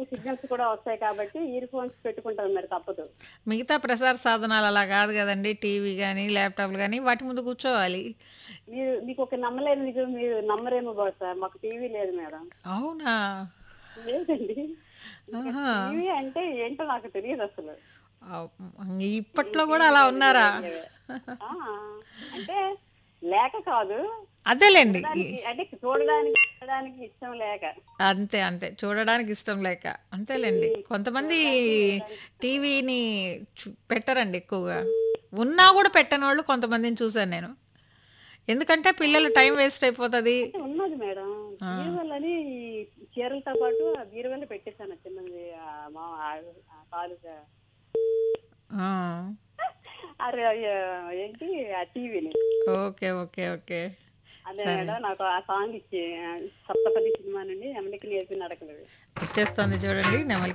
ఎక్కువ సిగ్నల్స్ కూడా వస్తాయి కాబట్టి ఇయర్ ఫోన్స్ పెట్టుకుంటాను మరి తప్పదు మిగతా ప్రసార సాధనాలు అలా కాదు కదండీ! టీవీ గానీ, ల్యాప్‌టాప్‌లు గానీ వాటి ముందు కూర్చోవాలి. మీరు మీకు ఒక నమ్మలేని నిజం మీరు నమ్మరేమో బహుశా మాకు టీవీ లేదు మేడం అవునా? లేదండి ఆహా! టీవీ అంటే ఏంటో నాకు తెలియదు అసలు అవ్ హ్మ్. ఇప్పట్లో గూడా అలా ఉన్నారా? ఆ, అంటే లేక కాదు అదేలెండి. ఈ చూడడానికి అంటే చూడడానికి చూడడానికి ఇష్టం లేక అంతే. అంతే. చూడడానికి ఇష్టం లేక. అంతేలెండి. కొంతమంది టీవీని చు పెట్టరండి ఎక్కువగా. ఉన్నా గూడా పెట్టనోళ్ళు కొంతమందిని చూసాను నేను. ఎందుకంటే పిల్లలు టైం వేస్ట్ అయిపోతది. అంటే ఉన్నది మేడం ఆ! బీరువలని చీరలతో పాటు ఆ బీరువలో పెట్టేశాను చిన్నది ఆ మా ఆ- ఆ కాలుగా ఆ! అరే అయ్య, ఏంటి ఆ టీవీని ఓకే. ఓకే. ఓకే. అదే సరే. మేడం నాకు ఆ సాంగ్ ఇచ్చి ఆ, సప్తపది సినిమా నుండి ఎమ్మడికి నేర్పిన అడకలు వచ్చేస్తుంది చూడండి. నెమలి